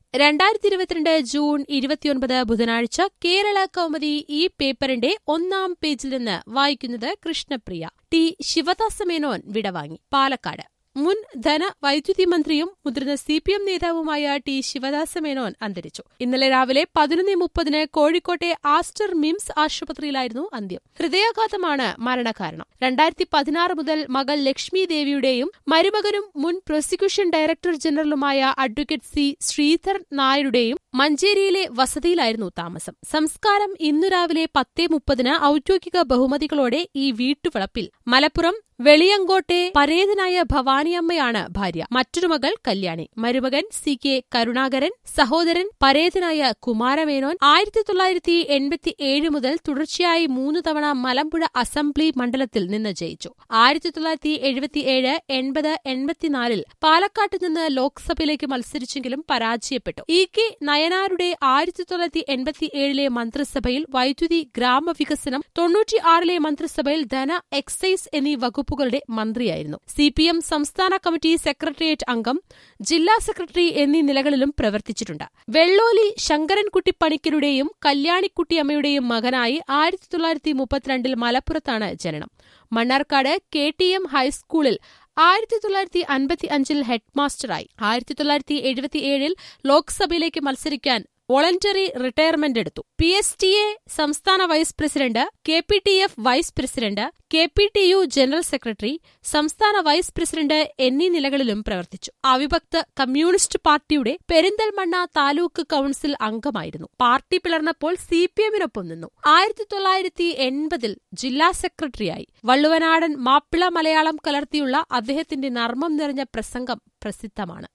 രണ്ടായിരത്തി ഇരുപത്തിരണ്ട് ജൂൺ ഇരുപത്തിയൊൻപത് ബുധനാഴ്ച കേരള കൗമുദി ഈ പേപ്പറിന്റെ ഒന്നാം പേജിൽ നിന്ന് വായിക്കുന്നത് കൃഷ്ണപ്രിയ ടി ശിവദാസമേനോൻ വിടവാങ്ങി പാലക്കാട് മുൻ ധന വൈദ്യുതി മന്ത്രിയും മുതിർന്ന സി പി എം നേതാവുമായ ടി ശിവദാസമേനോൻ അന്തരിച്ചു ഇന്നലെ രാവിലെ പതിനൊന്ന് മുപ്പതിന് കോഴിക്കോട്ടെ ആസ്റ്റർ മിംസ് ആശുപത്രിയിലായിരുന്നു അന്ത്യം ഹൃദയാഘാതമാണ് മരണകാരണം രണ്ടായിരത്തി പതിനാറ് മുതൽ മകൾ ലക്ഷ്മി ദേവിയുടെയും മരുമകനും മുൻ പ്രോസിക്യൂഷൻ ഡയറക്ടർ ജനറലുമായ അഡ്വക്കേറ്റ് സി ശ്രീധർ നായരുടെയും മഞ്ചേരിയിലെ വസതിയിലായിരുന്നു താമസം സംസ്കാരം ഇന്നു രാവിലെ പത്തേ മുപ്പതിന് ഔദ്യോഗിക ബഹുമതികളോടെ ഈ വീട്ടുവളപ്പിൽ മലപ്പുറം വെളിയങ്കോട്ടെ പരേതനായ ഭവാനിയമ്മയാണ് ഭാര്യ മറ്റൊരു മകൾ കല്യാണി മരുമകൻ സി കെ കരുണാകരൻ സഹോദരൻ പരേതനായ കുമാരമേനോൻ ആയിരത്തി തൊള്ളായിരത്തി എൺപത്തി ഏഴ് മുതൽ തുടർച്ചയായി മൂന്ന് തവണ മലമ്പുഴ അസംബ്ലി മണ്ഡലത്തിൽ നിന്ന് ജയിച്ചു ആയിരത്തി തൊള്ളായിരത്തി എഴുപത്തിയേഴ് എൺപത് എൺപത്തിനാലിൽ പാലക്കാട്ട് നിന്ന് ലോക്സഭയിലേക്ക് മത്സരിച്ചെങ്കിലും പരാജയപ്പെട്ടു ഇ കെ നയനാരുടെ ആയിരത്തി തൊള്ളായിരത്തി എൺപത്തിയേഴിലെ മന്ത്രിസഭയിൽ വൈദ്യുതി ഗ്രാമവികസനം തൊണ്ണൂറ്റിയാറിലെ മന്ത്രിസഭയിൽ ധന എക്സൈസ് എന്നീ വകുപ്പുകളുടെ മന്ത്രിയായിരുന്നു സി പി എം സംസ്ഥാന കമ്മിറ്റി സെക്രട്ടേറിയറ്റ് അംഗം ജില്ലാ സെക്രട്ടറി എന്നീ നിലകളിലും പ്രവർത്തിച്ചിട്ടുണ്ട് വെള്ളോലി ശങ്കരൻകുട്ടി പണിക്കരുടെയും കല്യാണിക്കുട്ടിയമ്മയുടെയും മകനായി ആയിരത്തി തൊള്ളായിരത്തി മുപ്പത്തിരണ്ടിൽ മലപ്പുറത്താണ് ജനനം മണ്ണാർക്കാട് കെ ടി എം ഹൈസ്കൂളിൽ ആയിരത്തി തൊള്ളായിരത്തി അൻപത്തി അഞ്ചിൽ ഹെഡ്മാസ്റ്ററായി ആയിരത്തി തൊള്ളായിരത്തി എഴുപത്തിയേഴിൽ ലോക്സഭയിലേക്ക് മത്സരിക്കാൻ വോളണ്ടറി റിട്ടയർമെന്റ് എടുത്തു പി എസ് ടി എ സംസ്ഥാന vice president K P T F vice president K P T U general secretary സംസ്ഥാന വൈസ് പ്രസിഡന്റ് എന്നീ നിലകളിലും പ്രവർത്തിച്ചു അവിഭക്ത കമ്മ്യൂണിസ്റ്റ് പാർട്ടിയുടെ പെരിന്തൽമണ്ണ താലൂക്ക് കൌൺസിൽ അംഗമായിരുന്നു പാർട്ടി പിളർന്നപ്പോൾ സി പി എമ്മിനൊപ്പം നിന്നു ആയിരത്തി തൊള്ളായിരത്തി എൺപതിൽ ജില്ലാ സെക്രട്ടറിയായി വള്ളുവനാടൻ മാപ്പിള മലയാളം കലർത്തിയുള്ള അദ്ദേഹത്തിന്റെ നർമ്മം നിറഞ്ഞ പ്രസംഗം പ്രസിദ്ധമാണ്